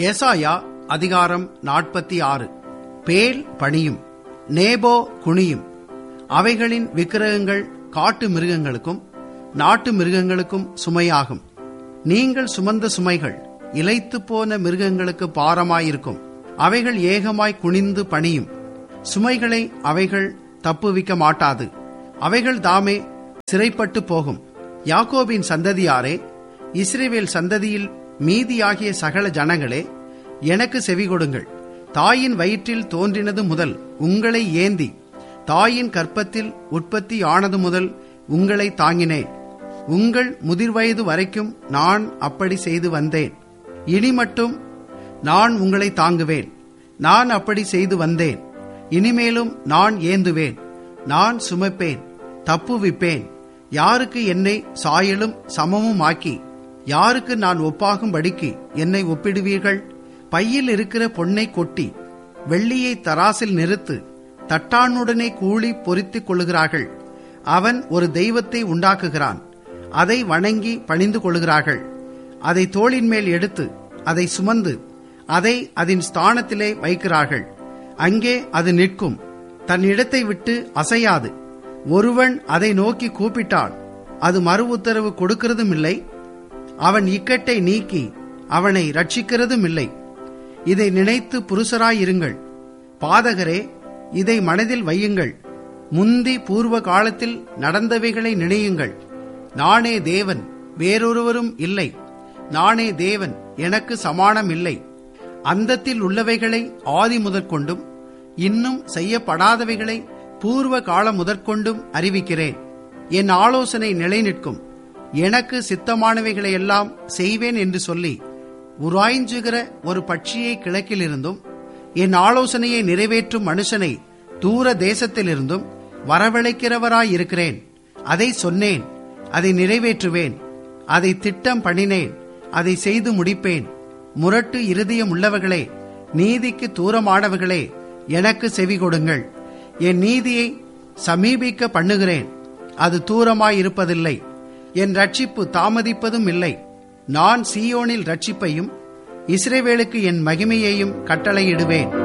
ஏசாயா அதிகாரம் நாற்பத்தி ஆறு பேல் பணியும் நேபோ குனியும் அவைகளின் விக்கிரகங்கள் காட்டு மிருகங்களுக்கும் நாட்டு மிருகங்களுக்கும் சுமையாகும் நீங்கள் சுமந்த சுமைகள் இலைத்து போன மிருகங்களுக்கு பாரமாயிருக்கும் அவைகள் ஏகமாய் குனிந்து பணியும் சுமைகளை அவைகள் தப்புவிக்க மாட்டாது அவைகள் தாமே சிறைப்பட்டு போகும் யாக்கோபின் சந்ததியாரே இஸ்ரேவேல் சந்ததியில் மீதியாகிய சகல ஜனங்களே எனக்கு செவி கொடுங்கள் தாயின் வயிற்றில் தோன்றினது முதல் உங்களை ஏந்தி தாயின் கற்பத்தில் உற்பத்தி ஆனது முதல் உங்களை தாங்கினேன் உங்கள் முதிர்வயது வரைக்கும் நான் அப்படி செய்து வந்தேன் இனி மட்டும் நான் உங்களை தாங்குவேன் நான் அப்படி செய்து வந்தேன் இனிமேலும் நான் ஏந்துவேன் நான் சுமப்பேன் தப்புவிப்பேன் யாருக்கு என்னை சாயலும் சமமும் ஆக்கி யாருக்கு நான் ஒப்பாகும்படிக்கு என்னை ஒப்பிடுவீர்கள் பையில் இருக்கிற பொன்னை கொட்டி வெள்ளியை தராசில் நிறுத்து தட்டானுடனே கூலி பொறித்துக் கொள்ளுகிறார்கள் அவன் ஒரு தெய்வத்தை உண்டாக்குகிறான் அதை வணங்கி பணிந்து கொள்ளுகிறார்கள் அதை தோளின் மேல் எடுத்து அதை சுமந்து அதை அதன் ஸ்தானத்திலே வைக்கிறார்கள் அங்கே அது நிற்கும் தன் இடத்தை விட்டு அசையாது ஒருவன் அதை நோக்கி கூப்பிட்டால் அது மறு உத்தரவு கொடுக்கிறதும் இல்லை அவன் இக்கட்டை நீக்கி அவனை ரட்சிக்கிறதும் இல்லை இதை நினைத்து புருஷராயிருங்கள் பாதகரே இதை மனதில் வையுங்கள் முந்தி பூர்வ காலத்தில் நடந்தவைகளை நினையுங்கள் நானே தேவன் வேறொருவரும் இல்லை நானே தேவன் எனக்கு சமானம் இல்லை அந்தத்தில் உள்ளவைகளை ஆதி முதற்கொண்டும் இன்னும் செய்யப்படாதவைகளை பூர்வ காலம் முதற்கொண்டும் அறிவிக்கிறேன் என் ஆலோசனை நிலைநிற்கும் எனக்கு சித்தமானவைகளை எல்லாம் செய்வேன் என்று சொல்லி உராய்ஞ்சுகிற ஒரு பட்சியை கிழக்கிலிருந்தும் என் ஆலோசனையை நிறைவேற்றும் மனுஷனை தூர தேசத்திலிருந்தும் வரவழைக்கிறவராயிருக்கிறேன் அதை சொன்னேன் அதை நிறைவேற்றுவேன் அதை திட்டம் பண்ணினேன் அதை செய்து முடிப்பேன் முரட்டு இருதயம் உள்ளவர்களே நீதிக்கு தூரமானவர்களே எனக்கு செவி கொடுங்கள் என் நீதியை சமீபிக்க பண்ணுகிறேன் அது தூரமாயிருப்பதில்லை என் ரட்சிப்பு தாமதிப்பதும் இல்லை நான் சீயோனில் ரட்சிப்பையும் இஸ்ரேவேலுக்கு என் மகிமையையும் கட்டளையிடுவேன்